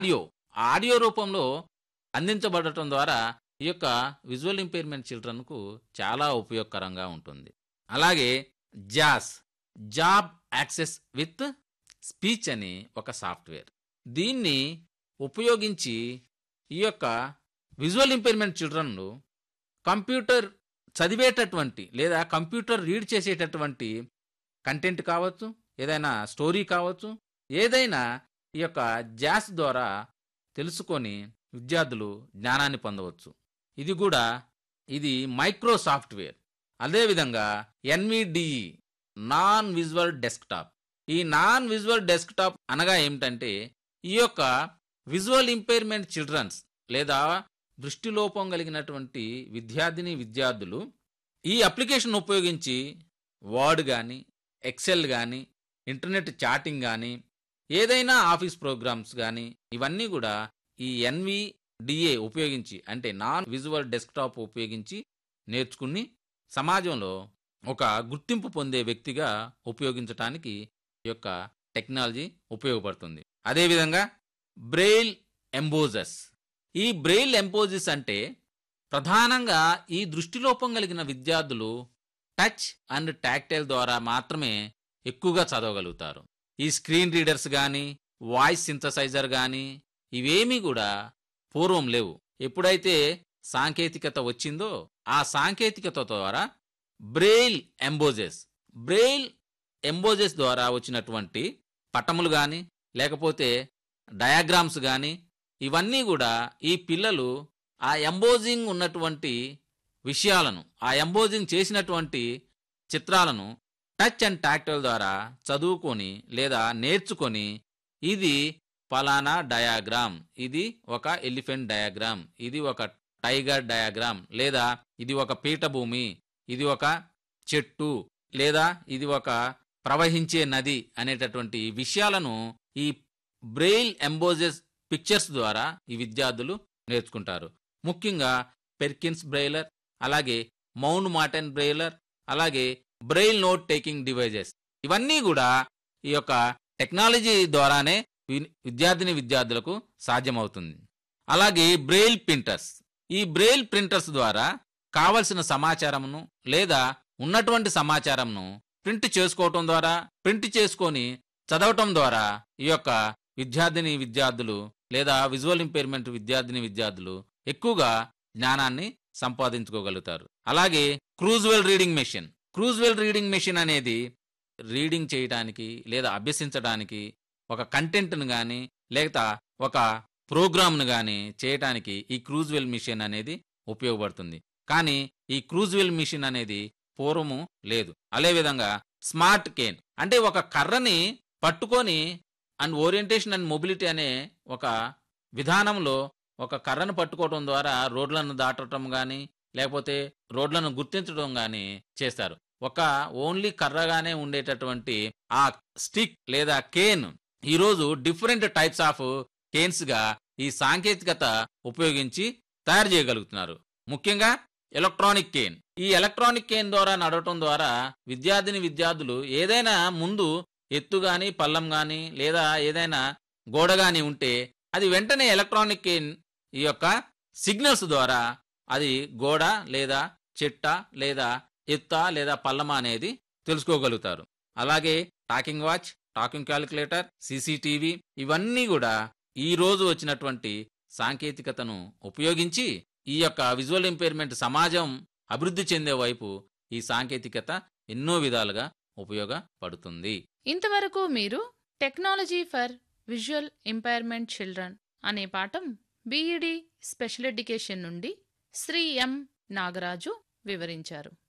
audio audio రూపంలో అందించబడటం ద్వారా ఈ యొక్క విజువల్ ఇంపైర్మెంట్ చిల్డ్రన్కు చాలా ఉపయోగకరంగా ఉంటుంది అలాగే జాస్ జాబ్ యాక్సెస్ విత్ స్పీచ్ అని ఒక సాఫ్ట్వేర్ దీన్ని ఉపయోగించి ఈ యొక్క విజువల్ ఇంపైర్మెంట్ చిల్డ్రన్లు కంప్యూటర్ చదివేటటువంటి లేదా కంప్యూటర్ రీడ్ చేసేటటువంటి కంటెంట్ కావచ్చు ఏదైనా స్టోరీ కావచ్చు ఏదైనా ఈ యొక్క జాస్ ద్వారా తెలుసుకొని విద్యార్థులు జ్ఞానాన్ని పొందవచ్చు ఇది కూడా ఇది మైక్రో సాఫ్ట్వేర్ అదేవిధంగా ఎన్విడిఈ నాన్ విజువల్ డెస్క్టాప్ ఈ నాన్ విజువల్ డెస్క్టాప్ అనగా ఏమిటంటే ఈ యొక్క విజువల్ ఇంపైర్మెంట్ చిల్డ్రన్స్ లేదా దృష్టిలోపం కలిగినటువంటి విద్యార్థిని విద్యార్థులు ఈ అప్లికేషన్ ఉపయోగించి వర్డ్ కానీ ఎక్సెల్ కానీ ఇంటర్నెట్ చాటింగ్ కానీ ఏదైనా ఆఫీస్ ప్రోగ్రామ్స్ కానీ ఇవన్నీ కూడా ఈ ఎన్విడిఏ ఉపయోగించి అంటే నాన్ విజువల్ డెస్క్టాప్ ఉపయోగించి నేర్చుకుని సమాజంలో ఒక గుర్తింపు పొందే వ్యక్తిగా ఉపయోగించటానికి ఈ యొక్క టెక్నాలజీ ఉపయోగపడుతుంది అదేవిధంగా బ్రెయిల్ ఎంబోజస్ ఈ బ్రెయిల్ ఎంపోజిస్ అంటే ప్రధానంగా ఈ దృష్టిలోపం కలిగిన విద్యార్థులు టచ్ అండ్ టాక్టైల్ ద్వారా మాత్రమే ఎక్కువగా చదవగలుగుతారు ఈ స్క్రీన్ రీడర్స్ కానీ వాయిస్ సింథసైజర్ కానీ ఇవేమీ కూడా పూర్వం లేవు ఎప్పుడైతే సాంకేతికత వచ్చిందో ఆ సాంకేతికత ద్వారా బ్రెయిల్ ఎంబోజెస్ బ్రెయిల్ ఎంబోజెస్ ద్వారా వచ్చినటువంటి పటములు కానీ లేకపోతే డయాగ్రామ్స్ కానీ ఇవన్నీ కూడా ఈ పిల్లలు ఆ ఎంబోజింగ్ ఉన్నటువంటి విషయాలను ఆ ఎంబోజింగ్ చేసినటువంటి చిత్రాలను టచ్ అండ్ టాక్టైల్ ద్వారా చదువుకొని లేదా నేర్చుకొని ఇది ఫలానా డయాగ్రామ్ ఇది ఒక ఎలిఫెంట్ డయాగ్రామ్ ఇది ఒక టైగర్ డయాగ్రామ్ లేదా ఇది ఒక పీఠభూమి ఇది ఒక చెట్టు లేదా ఇది ఒక ప్రవహించే నది అనేటటువంటి విషయాలను ఈ బ్రెయిల్ ఎంబోజెస్ పిక్చర్స్ ద్వారా ఈ విద్యార్థులు నేర్చుకుంటారు ముఖ్యంగా పెర్కిన్స్ బ్రెయిలర్ అలాగే మౌంట్ మార్టన్ బ్రెయిలర్ అలాగే బ్రెయిల్ నోట్ టేకింగ్ డివైజెస్ ఇవన్నీ కూడా ఈ యొక్క టెక్నాలజీ ద్వారానే వి- విద్యార్థిని విద్యార్థులకు సాధ్యమవుతుంది అలాగే బ్రెయిల్ ప్రింటర్స్ ఈ బ్రెయిల్ ప్రింటర్స్ ద్వారా కావలసిన సమాచారమును లేదా ఉన్నటువంటి సమాచారంను ప్రింట్ చేసుకోవటం ద్వారా ప్రింట్ చేసుకొని చదవటం ద్వారా ఈ యొక్క విద్యార్థిని విద్యార్థులు లేదా విజువల్ ఇంపైర్మెంట్ విద్యార్థిని విద్యార్థులు ఎక్కువగా జ్ఞానాన్ని సంపాదించుకోగలుగుతారు అలాగే Kurzweil reading machine Kurzweil reading machine అనేది రీడింగ్ చేయడానికి లేదా అభ్యసించడానికి ఒక కంటెంట్ను కానీ లేదా ఒక ప్రోగ్రామ్ను కానీ చేయటానికి ఈ క్రూజ్వెల్ మిషన్ అనేది ఉపయోగపడుతుంది కానీ ఈ క్రూజ్వెల్ మిషన్ అనేది పూర్వము లేదు అదేవిధంగా స్మార్ట్ కేన్ అంటే ఒక కర్రని పట్టుకొని అండ్ ఓరియంటేషన్ అండ్ మొబిలిటీ అనే ఒక విధానంలో ఒక కర్రను పట్టుకోవడం ద్వారా రోడ్లను దాటడం కానీ లేకపోతే రోడ్లను గుర్తించడం కానీ చేస్తారు ఒక ఓన్లీ కర్రగానే ఉండేటటువంటి ఆ స్టిక్ లేదా కేన్ ఈరోజు డిఫరెంట్ టైప్స్ ఆఫ్ కేన్స్ గా ఈ సాంకేతికత ఉపయోగించి తయారు చేయగలుగుతున్నారు ముఖ్యంగా ఎలక్ట్రానిక్ కేన్ ఈ ఎలక్ట్రానిక్ కేన్ ద్వారా నడవటం ద్వారా విద్యార్థిని విద్యార్థులు ఏదైనా ముందు ఎత్తు గాని పల్లం గాని లేదా ఏదైనా గోడ గాని ఉంటే అది వెంటనే ఎలక్ట్రానిక్ కేన్ ఈ యొక్క సిగ్నల్స్ ద్వారా అది గోడ లేదా చెట్ట లేదా ఎత్త లేదా పల్లమ అనేది తెలుసుకోగలుగుతారు అలాగే talking watch talking calculator CCTV ఇవన్నీ కూడా ఈ రోజు వచ్చినటువంటి సాంకేతికతను ఉపయోగించి ఈ యొక్క విజువల్ ఇంపైర్మెంట్ సమాజం అభివృద్ధి చెందే వైపు ఈ సాంకేతికత ఎన్నో విధాలుగా ఉపయోగపడుతుంది ఇంతవరకు మీరు technology for visual impairment children అనే పాఠం బీఈడి స్పెషల్ ఎడ్యుకేషన్ నుండి శ్రీ ఎం నాగరాజు వివరించారు